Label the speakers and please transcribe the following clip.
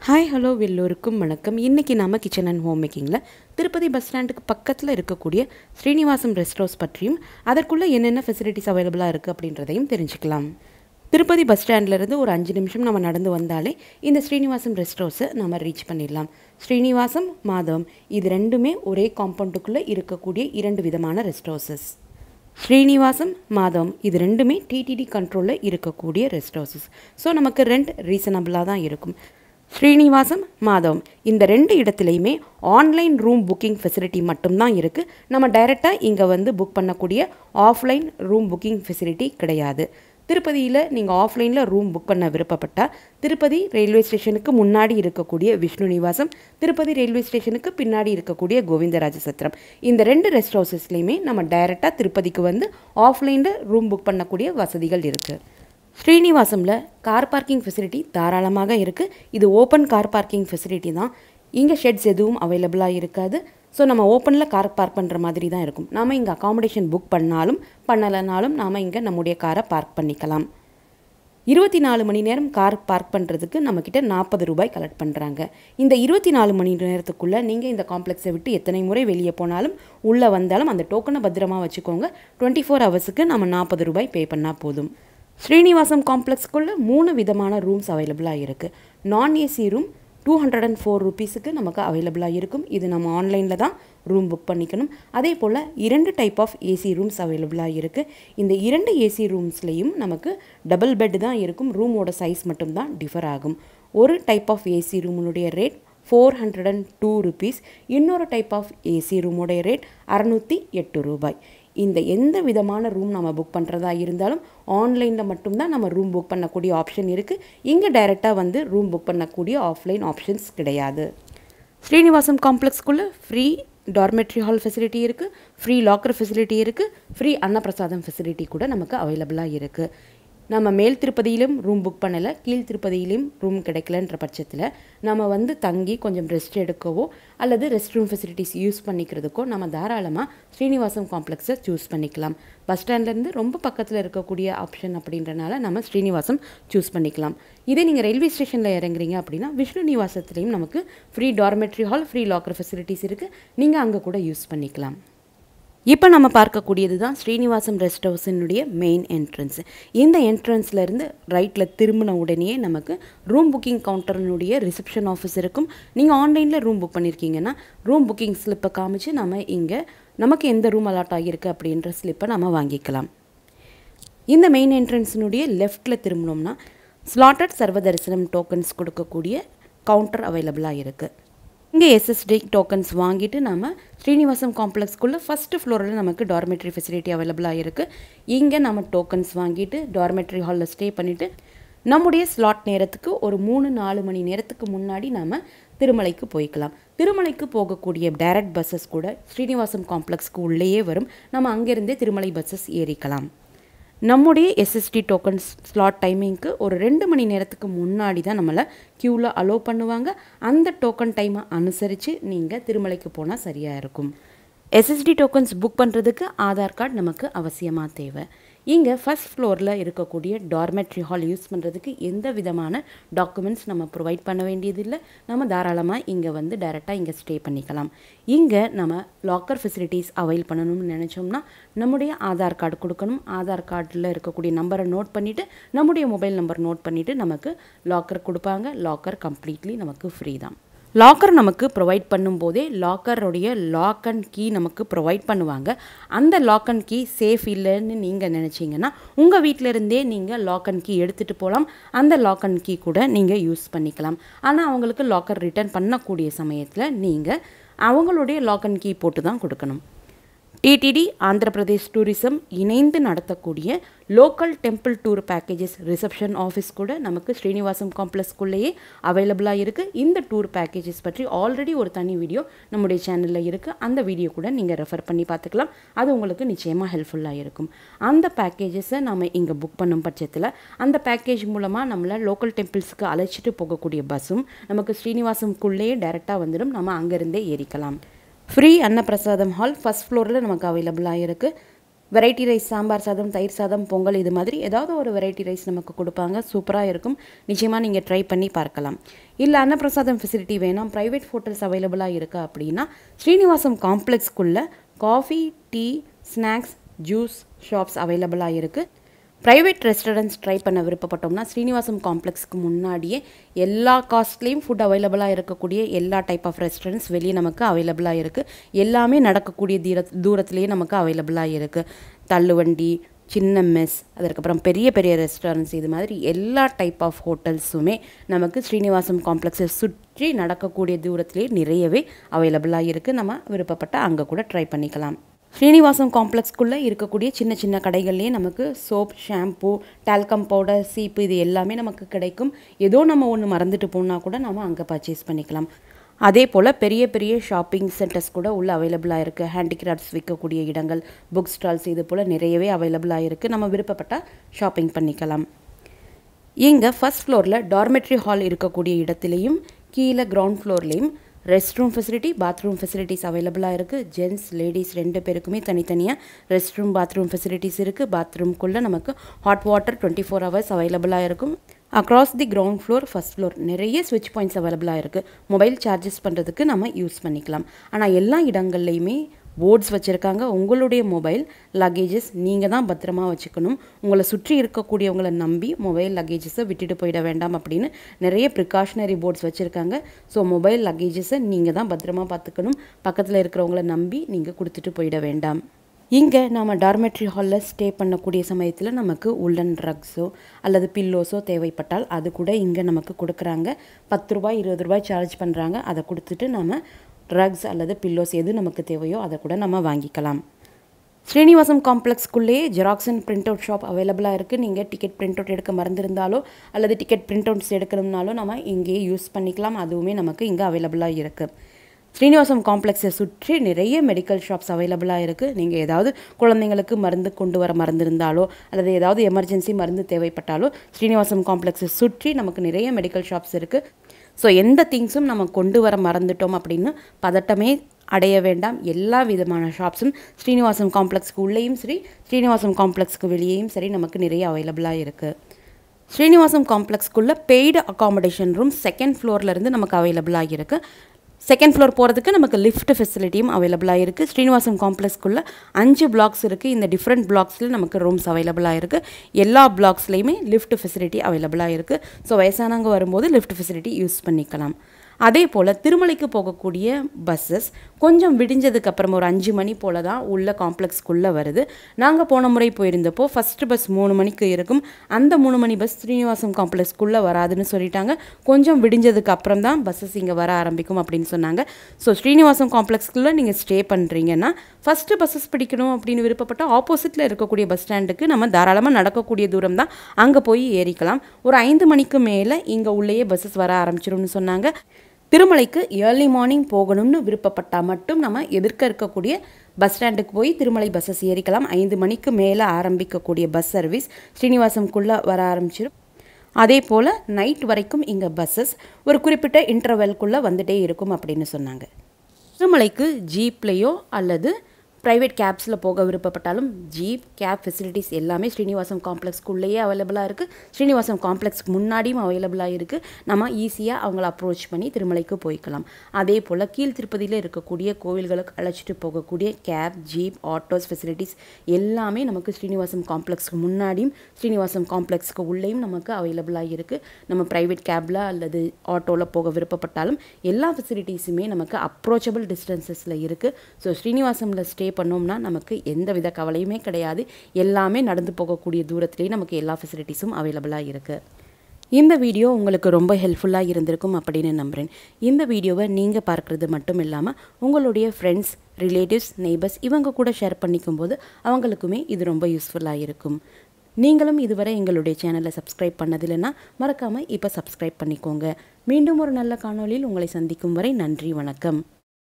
Speaker 1: hi hello எல்லோருக்கும் வணக்கம் இன்றைக்கி நம்ம கிச்சன் அண்ட் ஹோம் மேக்கிங்கில் திருப்பதி பஸ் ஸ்டாண்டுக்கு பக்கத்தில் இருக்கக்கூடிய ஸ்ரீனிவாசம் ரெஸ்ட் ஹவுஸ் பற்றியும் அதற்குள்ளே என்னென்ன ஃபெசிலிட்டிஸ் அவைலபிளாக இருக்குது அப்படின்றதையும் தெரிஞ்சுக்கலாம் திருப்பதி பஸ் ஸ்டாண்ட்லேருந்து ஒரு அஞ்சு நிமிஷம் நம்ம நடந்து வந்தாலே இந்த ஸ்ரீனிவாசம் ரெஸ்ட் ஹவுஸை நம்ம ரீச் பண்ணிடலாம் ஸ்ரீனிவாசம் மாதவம் இது ரெண்டுமே ஒரே காம்பவுண்டுக்குள்ளே இருக்கக்கூடிய இரண்டு விதமான ரெஸ்ட் ஹவுசஸ் ஸ்ரீனிவாசம் மாதவம் இது ரெண்டுமே டிடிடி கண்ட்ரோலில் இருக்கக்கூடிய ரெஸ்ட் ஹவுசஸ் ஸோ நமக்கு ரெண்ட் ரீசனபிளாக தான் இருக்கும் ஸ்ரீனிவாசம் மாதவம் இந்த ரெண்டு இடத்துலையுமே ஆன்லைன் ரூம் புக்கிங் ஃபெசிலிட்டி மட்டும்தான் இருக்குது நம்ம டைரெக்டாக இங்கே வந்து புக் பண்ணக்கூடிய ஆஃப்லைன் ரூம் புக்கிங் ஃபெசிலிட்டி கிடையாது திருப்பதியில் நீங்கள் ஆஃப்லைனில் ரூம் புக் பண்ண விருப்பப்பட்டால் திருப்பதி ரயில்வே ஸ்டேஷனுக்கு முன்னாடி இருக்கக்கூடிய விஷ்ணு நிவாசம் திருப்பதி ரயில்வே ஸ்டேஷனுக்கு பின்னாடி இருக்கக்கூடிய கோவிந்தராஜ சத்திரம் இந்த ரெண்டு ரெஸ்ட் ஹவுசஸ்லேயுமே நம்ம டைரெக்டாக திருப்பதிக்கு வந்து ஆஃப்லைனில் ரூம் புக் பண்ணக்கூடிய வசதிகள் இருக்குது ஸ்ரீனிவாசமில் கார் பார்க்கிங் ஃபெசிலிட்டி தாராளமாக இருக்குது இது ஓப்பன் கார் பார்க்கிங் ஃபெசிலிட்டி தான் இங்கே ஷெட்ஸ் எதுவும் அவைலபிளாக இருக்காது ஸோ நம்ம ஓப்பனில் கார் பார்க் பண்ணுற மாதிரி தான் இருக்கும் நாம் இங்கே அகாமடேஷன் புக் பண்ணாலும் பண்ணலைனாலும் நாம் இங்கே நம்முடைய காரை பார்க் பண்ணிக்கலாம் இருபத்தி நாலு மணி நேரம் கார் பார்க் பண்ணுறதுக்கு நம்மக்கிட்ட நாற்பது ரூபாய் கலெக்ட் பண்ணுறாங்க இந்த இருபத்தி நாலு மணி நேரத்துக்குள்ளே நீங்கள் இந்த காம்ப்ளெக்ஸை விட்டு எத்தனை முறை வெளியே போனாலும் உள்ளே வந்தாலும் அந்த டோக்கனை பத்திரமா வச்சுக்கோங்க டுவெண்ட்டி ஃபோர் ஹவர்ஸுக்கு நம்ம நாற்பது ரூபாய் பே பண்ணால் போதும் ஸ்ரீனிவாசம் காம்ப்ளெக்ஸ்க்குள்ளே மூணு விதமான ரூம்ஸ் அவைலபிளாக இருக்குது non AC room two hundred and four ருபீஸுக்கு நமக்கு அவைலபிளாக இருக்கும் இது நம்ம ஆன்லைனில் தான் ரூம் புக் பண்ணிக்கணும் அதே போல் இரண்டு டைப் ஆஃப் ஏசி ரூம்ஸ் அவைலபிளாக இருக்குது இந்த இரண்டு ஏசி ரூம்ஸ்லேயும் நமக்கு டபுள் பெட் தான் இருக்கும் ரூமோட சைஸ் மட்டும்தான் டிஃபர் ஆகும் ஒரு டைப் ஆஃப் ஏசி ரூமினுடைய rate four hundred and two rupees இன்னொரு டைப் ஆஃப் ஏசி ரூமோடைய ரேட் அறநூற்றி எட்டு ரூபாய் இந்த எந்த விதமான ரூம் நம்ம புக் பண்ணுறதா இருந்தாலும் ஆன்லைனில் மட்டும்தான் நம்ம ரூம் புக் பண்ணக்கூடிய ஆப்ஷன் இருக்குது இங்கே டைரெக்டாக வந்து ரூம் புக் பண்ணக்கூடிய ஆஃப்லைன் ஆப்ஷன்ஸ் கிடையாது ஸ்ரீனிவாசம் காம்ப்ளெக்ஸ்க்குள்ளே ஃப்ரீ டார்மெட்ரி ஹால் ஃபெசிலிட்டி இருக்குது ஃப்ரீ லாக்கர் ஃபெசிலிட்டி இருக்குது ஃப்ரீ அன்னப்பிரசாதம் ஃபெசிலிட்டி கூட நமக்கு அவைலபிளாக இருக்குது நம்ம மேல் திருப்பதியிலும் ரூம் புக் பண்ணலை கீழ் திருப்பதியிலும் ரூம் கிடைக்கலன்ற பட்சத்தில் நம்ம வந்து தங்கி கொஞ்சம் ரெஸ்ட் எடுக்கவோ அல்லது ரெஸ்ட் ரூம் ஃபெசிலிட்டிஸ் யூஸ் பண்ணிக்கிறதுக்கோ நம்ம தாராளமாக ஸ்ரீனிவாசம் காம்ப்ளெக்ஸை சூஸ் பண்ணிக்கலாம் பஸ் ஸ்டாண்ட்லேருந்து ரொம்ப பக்கத்தில் இருக்கக்கூடிய ஆப்ஷன் அப்படின்றனால நம்ம ஸ்ரீனிவாசம் சூஸ் பண்ணிக்கலாம் இதே நீங்கள் ரயில்வே ஸ்டேஷனில் இறங்குறீங்க அப்படின்னா விஷ்ணு நிவாசத்துலேயும் நமக்கு free dormitory hall free locker facilities இருக்குது நீங்கள் அங்கே கூட யூஸ் பண்ணிக்கலாம் இப்போ நம்ம பார்க்கக்கூடியது தான் ஸ்ரீனிவாசம் ரெஸ்ட் ஹவுஸினுடைய மெயின் என்ட்ரன்ஸ் இந்த என்ட்ரன்ஸ்லேருந்து ரைட்டில் திரும்பின உடனே நமக்கு ரூம் புக்கிங் கவுண்டர்னுடைய ரிசப்ஷன் ஆஃபீஸ் இருக்கும் நீங்கள் ஆன்லைனில் ரூம் புக் பண்ணியிருக்கீங்கன்னா ரூம் புக்கிங் ஸ்லிப்பை காமிச்சு நம்ம இங்கே நமக்கு எந்த ரூம் அலாட் ஆகியிருக்கு அப்படின்ற ஸ்லிப்பை நம்ம வாங்கிக்கலாம் இந்த மெயின் என்ட்ரன்ஸினுடைய லெஃப்ட்டில் திரும்பினோம்னா ஸ்லாட்டட் சர்வ தரிசனம் டோக்கன்ஸ் கொடுக்கக்கூடிய கவுண்டர் அவைலபிளாக இருக்குது இங்கே எஸ்எஸ்டி டோக்கன்ஸ் வாங்கிட்டு நம்ம ஸ்ரீனிவாசம் காம்ப்ளெக்ஸ்க்குள்ளே ஃபஸ்ட்டு ஃப்ளோரில் நமக்கு டார்மெட்ரி ஃபெசிலிட்டி அவைலபிளாக இருக்குது இங்கே நம்ம டோக்கன்ஸ் வாங்கிட்டு டார்மெட்ரி ஹாலில் ஸ்டே பண்ணிவிட்டு நம்முடைய ஸ்லாட் நேரத்துக்கு ஒரு மூணு நாலு மணி நேரத்துக்கு முன்னாடி நம்ம திருமலைக்கு போய்க்கலாம் திருமலைக்கு போகக்கூடிய டைரக்ட் பஸ்ஸஸ் கூட ஸ்ரீனிவாசம் காம்ப்ளெக்ஸ்க்கு உள்ளேயே வரும் நம்ம அங்கேருந்தே திருமலை பஸ்ஸஸ் ஏறிக்கலாம் நம்முடைய எஸ்எஸ்டி டோக்கன்ஸ் ஸ்லாட் டைமிங்க்கு ஒரு ரெண்டு மணி நேரத்துக்கு முன்னாடி தான் நம்மளை க்யூவில் அலோவ் பண்ணுவாங்க அந்த டோக்கன் டைமை அனுசரித்து நீங்கள் திருமலைக்கு போனால் சரியாக இருக்கும் எஸ்எஸ்டி டோக்கன்ஸ் புக் பண்ணுறதுக்கு ஆதார் கார்டு நமக்கு அவசியமாக தேவை இங்கே ஃபஸ்ட் ஃப்ளோரில் இருக்கக்கூடிய டார்மெட்ரி ஹால் யூஸ் பண்ணுறதுக்கு எந்த விதமான டாக்குமெண்ட்ஸ் நம்ம ப்ரொவைட் பண்ண வேண்டியதில்லை நம்ம தாராளமாக இங்கே வந்து டைரெக்டாக இங்கே ஸ்டே பண்ணிக்கலாம் இங்கே நம்ம லாக்கர் ஃபெசிலிட்டிஸ் அவைல் பண்ணணும்னு நினச்சோம்னா நம்முடைய ஆதார் கார்டு கொடுக்கணும் ஆதார் கார்டில் இருக்கக்கூடிய நம்பரை நோட் பண்ணிவிட்டு நம்முடைய மொபைல் நம்பர் நோட் பண்ணிவிட்டு நமக்கு லாக்கர் கொடுப்பாங்க லாக்கர் கம்ப்ளீட்லி நமக்கு ஃப்ரீ தான் லாக்கர் நமக்கு ப்ரொவைட் பண்ணும்போதே லாக்கருடைய லாக் அண்ட் கீ நமக்கு ப்ரொவைட் பண்ணுவாங்க அந்த லாக் அண்ட் கீ சேஃப் இல்லைன்னு நீங்கள் நினச்சிங்கன்னா உங்கள் வீட்டிலருந்தே நீங்கள் லாக் அண்ட் கீ எடுத்துகிட்டு போகலாம் அந்த லாக் அண்ட் கீ கூட நீங்கள் யூஸ் பண்ணிக்கலாம் ஆனால் அவங்களுக்கு லாக்கர் ரிட்டர்ன் பண்ணக்கூடிய சமயத்தில் நீங்கள் அவங்களுடைய லாக் அண்ட் கீ போட்டு தான் கொடுக்கணும் டிடிடி ஆந்திர பிரதேஷ் டூரிசம் இணைந்து நடத்தக்கூடிய local temple tour packages reception office கூட நமக்கு ஸ்ரீனிவாசம் காம்ப்ளெக்ஸ்க்குள்ளேயே அவைலபிளாக இருக்குது இந்த டூர் பேக்கேஜஸ் பற்றி ஆல்ரெடி ஒரு தனி வீடியோ நம்முடைய சேனலில் இருக்குது அந்த வீடியோ கூட நீங்கள் ரெஃபர் பண்ணி பார்த்துக்கலாம் அது உங்களுக்கு நிச்சயமாக ஹெல்ப்ஃபுல்லாக இருக்கும் அந்த பேக்கேஜஸை நம்ம இங்கே புக் பண்ணும் பட்சத்தில் அந்த பேக்கேஜ் மூலமாக நம்மளை லோக்கல் டெம்பிள்ஸுக்கு அழைச்சிட்டு போகக்கூடிய பஸ்ஸும் நமக்கு ஸ்ரீனிவாசம்குள்ளேயே டைரெக்டாக வந்துடும் நம்ம அங்கேருந்தே ஏறிக்கலாம் ஃப்ரீ அன்னப்பிரசாதம் ஹால் ஃபஸ்ட் ஃப்ளோரில் நமக்கு அவைலபிளாக இருக்குது வெரைட்டி ரைஸ் சாம்பார் சாதம் தயிர் சாதம் பொங்கல் இது மாதிரி ஏதாவது ஒரு வெரைட்டி ரைஸ் நமக்கு கொடுப்பாங்க சூப்பராக இருக்கும் நிச்சயமாக நீங்கள் ட்ரை பண்ணி பார்க்கலாம் இல்லை அன்னப்பிரசாதம் ஃபெசிலிட்டி வேணாம் ப்ரைவேட் ஹோட்டல்ஸ் அவைலபிளாக இருக்கா அப்படின்னா ஸ்ரீனிவாசம் காம்ப்ளெக்ஸ்க்குள்ளே coffee tea snacks juice shops அவைலபிளாக இருக்குது ப்ரைவேட் ரெஸ்டாரண்ட்ஸ் ட்ரை பண்ண விருப்பப்பட்டோம்னா ஸ்ரீனிவாசம் காம்ப்ளெக்ஸ்க்கு முன்னாடியே எல்லா காஸ்ட்லேயும் ஃபுட் அவைலபிளாக இருக்கக்கூடிய எல்லா டைப் ஆஃப் ரெஸ்டாரண்ட்ஸ் வெளியே நமக்கு அவைலபிளாக இருக்குது எல்லாமே நடக்கக்கூடிய தீர தூரத்துலேயே நமக்கு அவைலபிளாக இருக்குது தள்ளுவண்டி சின்ன மெஸ் அதற்கப்புறம் பெரிய பெரிய ரெஸ்டாரண்ட்ஸ் இது மாதிரி எல்லா டைப் ஆஃப் ஹோட்டல்ஸுமே நமக்கு ஸ்ரீனிவாசம் காம்ப்ளெக்ஸை சுற்றி நடக்கக்கூடிய தூரத்துலேயே நிறையவே அவைலபிளாக இருக்குது நம்ம விருப்பப்பட்ட அங்கே கூட ட்ரை பண்ணிக்கலாம் ஸ்ரீனிவாசம் காம்ப்ளெக்ஸ்க்குள்ளே இருக்கக்கூடிய சின்ன சின்ன கடைகள்லேயே நமக்கு சோப் ஷாம்பு டால்கம் பவுடர் சீப்பு இது எல்லாமே நமக்கு கிடைக்கும் ஏதோ நம்ம ஒன்று மறந்துட்டு போனால் கூட நம்ம அங்கே பர்ச்சேஸ் பண்ணிக்கலாம் அதே போல் பெரிய பெரிய ஷாப்பிங் சென்டர்ஸ் கூட உள்ள அவைலபிளாக இருக்குது ஹேண்டிகிராஃப்ட்ஸ் விற்கக்கூடிய இடங்கள் புக் ஸ்டால்ஸ் இது போல் நிறையவே அவைலபிளாக இருக்குது நம்ம விருப்பப்பட்டால் ஷாப்பிங் பண்ணிக்கலாம் இங்கே ஃபஸ்ட் ஃப்ளோரில் டார்மெட்ரி ஹால் இருக்கக்கூடிய இடத்துலையும் கீழே கிரவுண்ட் ஃப்ளோர்லேயும் rest room facility bathroom facilities அவைலபிளாக இருக்குது ஜென்ட்ஸ் லேடிஸ் ரெண்டு பேருக்குமே தனித்தனியாக ரெஸ்ட் ரூம் பாத்ரூம் ஃபெசிலிட்டிஸ் இருக்குது பாத்ரூம்குள்ளே நமக்கு hot water twenty four hours அவைலபிளாக இருக்கும் across the ground floor first floor நிறைய ஸ்விட்ச் பாயிண்ட்ஸ் அவைலபிளாக இருக்குது மொபைல் சார்ஜஸ் பண்ணுறதுக்கு நம்ம யூஸ் பண்ணிக்கலாம் ஆனால் எல்லா இடங்கள்லையுமே போர்ட்ஸ் வச்சுருக்காங்க உங்களுடைய மொபைல் லக்கேஜஸ் நீங்கள் தான் பத்திரமா வச்சுக்கணும் உங்களை சுற்றி இருக்கக்கூடியவங்களை நம்பி மொபைல் லக்கேஜஸை விட்டுட்டு போயிட வேண்டாம் அப்படின்னு நிறைய ப்ரிகாஷனரி போர்ட்ஸ் வச்சுருக்காங்க ஸோ மொபைல் லக்கேஜஸை நீங்கள் தான் பத்திரமா பார்த்துக்கணும் பக்கத்தில் இருக்கிறவங்கள நம்பி நீங்கள் கொடுத்துட்டு போயிட வேண்டாம் இங்கே நம்ம டார்மெட்ரி ஹாலில் ஸ்டே பண்ணக்கூடிய சமயத்தில் நமக்கு உள்ளன் ட்ரக்ஸோ அல்லது பில்லோஸோ தேவைப்பட்டால் அது கூட இங்கே நமக்கு கொடுக்குறாங்க பத்து ரூபாய் இருபது ரூபாய் சார்ஜ் பண்ணுறாங்க அதை கொடுத்துட்டு நம்ம ட்ரக்ஸ் அல்லது பில்லோஸ் எது நமக்கு தேவையோ அதை கூட நம்ம வாங்கிக்கலாம் ஸ்ரீனிவாசம் காம்ப்ளெக்ஸ்க்குள்ளேயே xerox and print out shop அவைலபிளாக இருக்குது நீங்கள் டிக்கெட் பிரிண்ட் அவுட் எடுக்க மறந்துருந்தாலோ அல்லது டிக்கெட் பிரிண்ட் அவுட்ஸ் எடுக்கணும்னாலோ நம்ம இங்கேயே யூஸ் பண்ணிக்கலாம் அதுவுமே நமக்கு இங்கே அவைலபிளாக இருக்குது ஸ்ரீனிவாசம் காம்ப்ளெக்ஸை சுற்றி நிறைய மெடிக்கல் ஷாப்ஸ் அவைலபிளாக இருக்குது நீங்கள் ஏதாவது குழந்தைங்களுக்கு மருந்து கொண்டு வர மறந்துருந்தாலோ அல்லது ஏதாவது எமர்ஜென்சி மருந்து தேவைப்பட்டாலோ ஸ்ரீனிவாசம் காம்ப்ளெக்ஸை சுற்றி நமக்கு நிறைய மெடிக்கல் ஷாப்ஸ் இருக்குது ஸோ எந்த திங்ஸும் நம்ம கொண்டு வர மறந்துட்டோம் அப்படின்னு பதட்டமே அடைய வேண்டாம் எல்லா விதமான ஷாப்ஸும் ஸ்ரீனிவாசம் காம்ப்ளெக்ஸ்க்கு உள்ளேயும் சரி ஸ்ரீனிவாசம் காம்ப்ளெக்ஸ்க்கு வெளியேயும் சரி நமக்கு நிறைய அவைலபிளாக இருக்குது ஸ்ரீனிவாசம் காம்ப்ளெக்ஸ்க்குள்ளே பெய்டு அகாமடேஷன் ரூம் செகண்ட் ஃப்ளோர்லேருந்து நமக்கு அவைலபிளாக இருக்குது செகண்ட் ஃப்ளோர் போகிறதுக்கு நமக்கு லிஃப்ட் ஃபெசிலிட்டியும் அவைலபிளாக இருக்குது ஸ்ரீனிவாசம் காம்ப்ளெக்ஸ்க்குள்ளே அஞ்சு பிளாக்ஸ் இருக்குது இந்த டிஃப்ரெண்ட் பிளாக்ஸில் நமக்கு ரூம்ஸ் அவைலபிளாக இருக்குது எல்லா பிளாக்ஸ்லேயுமே லிஃப்ட் ஃபெசிலிட்டி அவைலபிளாக இருக்குது ஸோ வயசானவங்க வரும்போது லிஃப்ட் ஃபெசிலிட்டி யூஸ் பண்ணிக்கலாம் அதே போல் திருமலைக்கு போகக்கூடிய பஸ்ஸஸ் கொஞ்சம் விடிஞ்சதுக்கு அப்புறம் ஒரு அஞ்சு மணி போல் தான் உள்ள காம்ப்ளெக்ஸ்க்குள்ளே வருது நாங்கள் போன முறை போயிருந்தப்போ ஃபஸ்ட்டு பஸ் மூணு மணிக்கு இருக்கும் அந்த மூணு மணி பஸ் ஸ்ரீனிவாசம் காம்ப்ளெக்ஸ்க்குள்ளே வராதுன்னு சொல்லிட்டாங்க கொஞ்சம் விடிஞ்சதுக்கு அப்புறம் தான் பஸ்ஸஸ் இங்கே வர ஆரம்பிக்கும் அப்படின்னு சொன்னாங்க ஸோ ஸ்ரீனிவாசம் காம்ப்ளெக்ஸ்க்குள்ளே நீங்கள் ஸ்டே பண்ணுறீங்கன்னா ஃபஸ்ட்டு பஸ்ஸஸ் பிடிக்கணும் அப்படின்னு விருப்பப்பட்டால் ஆப்போசிட்டில் இருக்கக்கூடிய பஸ் ஸ்டாண்டுக்கு நம்ம தாராளமாக நடக்கக்கூடிய தூரம் தான் அங்கே போய் ஏறிக்கலாம் ஒரு ஐந்து மணிக்கு மேலே இங்கே உள்ளேயே பஸ்ஸஸ் வர ஆரம்பிச்சிரும்னு சொன்னாங்க திருமலைக்கு ஏர்லி மார்னிங் போகணும்னு விருப்பப்பட்டால் மட்டும் நம்ம எதிர்க்க இருக்கக்கூடிய பஸ் ஸ்டாண்டுக்கு போய் திருமலை பஸ்ஸஸ் ஏறிக்கலாம் ஐந்து மணிக்கு மேலே ஆரம்பிக்கக்கூடிய பஸ் சர்வீஸ் ஸ்ரீனிவாசம்குள்ளே வர ஆரம்பிச்சிடும் அதே போல் நைட் வரைக்கும் இங்கே பஸ்ஸஸ் ஒரு குறிப்பிட்ட இன்டர்வெல்குள்ளே வந்துட்டே இருக்கும் அப்படின்னு சொன்னாங்க திருமலைக்கு ஜீப்லேயோ அல்லது ப்ரைவேட் கேப்ஸில் போக விருப்பப்பட்டாலும் ஜீப் கேப் ஃபெசிலிட்டிஸ் எல்லாமே ஸ்ரீனிவாசம் காம்ப்ளெக்ஸ்க்குள்ளேயே அவைலபிளாக இருக்குது ஸ்ரீனிவாசம் காம்ப்ளெக்ஸ்க்கு முன்னாடியும் அவைலபிளாக இருக்குது நம்ம ஈஸியாக அவங்கள அப்ரோச் பண்ணி திருமலைக்கு போய்க்கலாம் அதே போல் கீழ் திருப்பதியில் இருக்கக்கூடிய கோவில்களுக்கு அழைச்சிட்டு போகக்கூடிய கேப் ஜீப் ஆட்டோஸ் ஃபெசிலிட்டிஸ் எல்லாமே நமக்கு ஸ்ரீனிவாசம் காம்ப்ளெக்ஸ்க்கு முன்னாடியும் ஸ்ரீனிவாசம் காம்ப்ளெக்ஸ்க்கு உள்ளேயும் நமக்கு அவைலபிளாக இருக்குது நம்ம ப்ரைவேட் கேபில் அல்லது ஆட்டோவில் போக விருப்பப்பட்டாலும் எல்லா ஃபெசிலிட்டிஸுமே நமக்கு அப்ரோச்சபிள் டிஸ்டன்சஸில் இருக்குது ஸோ ஸ்ரீனிவாசமில் ஸ்டே பண்ணோம்னா நமக்கு எந்த வித கவலையுமே கிடையாது எல்லாமே நடந்து போகக்கூடிய தூரத்துலேயே நமக்கு எல்லா ஃபெசிலிட்டிஸும் அவைலபிளாக இருக்குது இந்த வீடியோ உங்களுக்கு ரொம்ப ஹெல்ப்ஃபுல்லாக இருந்திருக்கும் அப்படின்னு நம்புகிறேன் இந்த வீடியோவை நீங்கள் பார்க்குறது மட்டும் இல்லாமல் உங்களுடைய ஃப்ரெண்ட்ஸ் ரிலேட்டிவ்ஸ் நெய்பர்ஸ் இவங்க கூட ஷேர் பண்ணிக்கும் போது அவங்களுக்குமே இது ரொம்ப யூஸ்ஃபுல்லாக இருக்கும் நீங்களும் இதுவரை எங்களுடைய சேனலை சப்ஸ்கிரைப் பண்ணதில்லைன்னா மறக்காமல் இப்போ சப்ஸ்கிரைப் பண்ணிக்கோங்க மீண்டும் ஒரு நல்ல காணொளியில் உங்களை சந்திக்கும் வரை நன்றி வணக்கம்